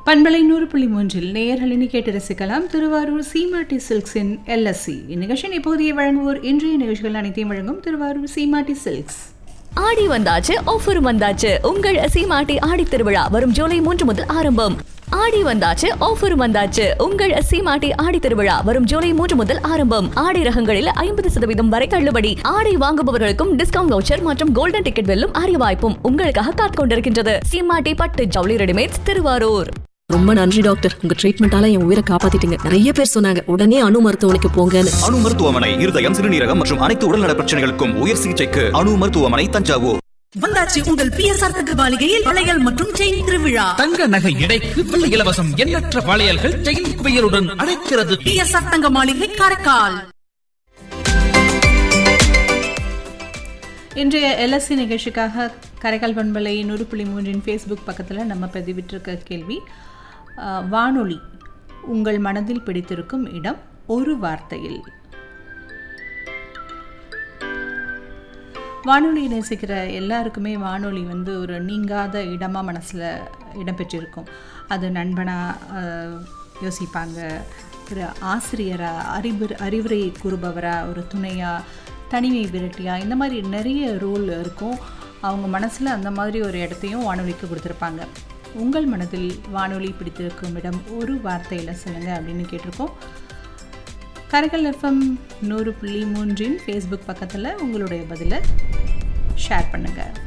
பண்பலை நூறு புள்ளி மூன்றில் நேயர்களினி கேட்டு ரசிக்கலாம் திருவாரூர் சீமாட்டி சில்க்ஸின் எல்எஸ்சி இந்நிகழ்ச்சியின் இப்போதைய வழங்குவோர் இன்றைய நிகழ்ச்சிகள் அனைத்தையும் வழங்கும் திருவாரூர் சீமாட்டி சில்க்ஸ் ஆடி வந்தாச்சு ஆஃபர் வந்தாச்சு உங்கள் சீமாட்டி ஆடி திருவிழா வரும் ஜூலை மூன்று முதல் ஆரம்பம் ஆடி வந்தாச்சு ஆஃபர் வந்தாச்சு உங்கள் சீமாட்டி ஆடி திருவிழா வரும் ஜூலை மூன்று முதல் ஆரம்பம் ஆடி ரகங்களில் ஐம்பது சதவீதம் வரை தள்ளுபடி ஆடை வாங்குபவர்களுக்கும் டிஸ்கவுண்ட் வவுச்சர் மற்றும் கோல்டன் டிக்கெட் வெல்லும் அரிய வாய்ப்பும் உங்களுக்காக காத்துக் கொண்டிருக்கின்றது சீமாட்டி பட்டு ஜவுளி ரெடிமேட்ஸ் திருவாரூர் ரொம்ப நன்றி டாக்டர் உங்க ட்ரீட்மெண்டால என் உயிரை காப்பாத்திட்டீங்க நிறைய பேர் சொன்னாங்க உடனே அணு மருத்துவமனைக்கு போங்கன்னு அணு மருத்துவமனை இருதயம் சிறுநீரகம் மற்றும் அனைத்து உடல்நல பிரச்சனைகளுக்கும் உயர் சிகிச்சைக்கு அணு மருத்துவமனை தஞ்சாவூர் வந்தாச்சு உங்கள் பிஎஸ்ஆர் தகவலிகையில் வளையல் மற்றும் செயின் திருவிழா தங்க நகை எடைக்கு வெள்ளி இலவசம் எண்ணற்ற வளையல்கள் செயின் குவியலுடன் அழைக்கிறது பிஎஸ்ஆர் தங்க மாளிகை காரைக்கால் இன்றைய எல்எஸ்சி நிகழ்ச்சிக்காக கரைக்கால் பண்பலை நூறு புள்ளி மூன்றின் ஃபேஸ்புக் பக்கத்தில் நம்ம பதிவிட்டிருக்க கேள்வி அஹ், வானொலி உங்கள் மனதில் பிடித்திருக்கும் இடம் ஒரு வார்த்தையில் வானொலி நேசிக்கிற எல்லாருக்குமே வானொலி வந்து ஒரு நீங்காத இடமாக மனசில் இடம்பெற்றிருக்கும் அது நண்பனாக யோசிப்பாங்க ஒரு ஆசிரியராக அறிவு அறிவுரை கூறுபவரா ஒரு துணையாக தனிமை விரட்டியா இந்த மாதிரி நிறைய ரோல் இருக்கும் அவங்க மனசில் அந்த மாதிரி ஒரு இடத்தையும் வானொலிக்கு கொடுத்துருப்பாங்க உங்கள் மனதில் வானொலி பிடித்திருக்கும் இடம் ஒரு வார்த்தையில் சொல்லுங்கள் அப்படின்னு கேட்டிருக்கோம் கரைக்கல் எஃப்எம் நூறு புள்ளி மூன்றின் ஃபேஸ்புக் பக்கத்தில் உங்களுடைய பதிலை ஷேர் பண்ணுங்கள்